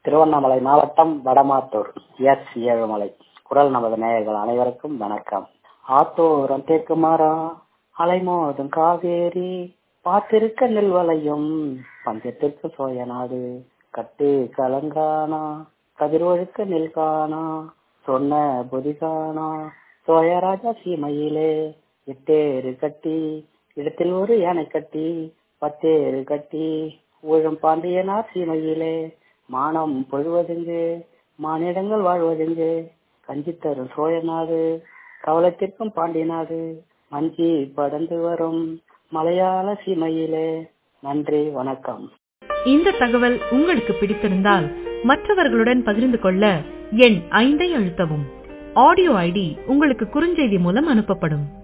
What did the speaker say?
திருவண்ணாமலை மாவட்டம் வடமாத்தூர் எஸ் ஏழுமலை குரல் நமது நேயர்கள் அனைவருக்கும் வணக்கம் ஆத்தோரம் தேக்கு மரம் அலைமோதும் காவேரி பார்த்திருக்க நெல்வளையும் பஞ்சத்திற்கு சோய நாடு கட்டு கலங்கானா கதிரொழுக்க நெல் காணா சொன்ன பொதி காணா சோயராஜா சீமையிலே எட்டேறு கட்டி இடத்தில் ஒரு யானை கட்டி பத்தேறு கட்டி ஊழம் பாண்டியனார் சீமையிலே மானம் பொழுவதெங்கு மானிடங்கள் வாழ்வதெங்கு கஞ்சி தரும் சோழ நாடு கவலத்திற்கும் பாண்டிய நாடு மஞ்சி படர்ந்து வரும் மலையாள சீமையிலே நன்றி வணக்கம் இந்த தகவல் உங்களுக்கு பிடித்திருந்தால் மற்றவர்களுடன் பகிர்ந்து கொள்ள எண் ஐந்தை அழுத்தவும் ஆடியோ ஐடி உங்களுக்கு குறுஞ்செய்தி மூலம் அனுப்பப்படும்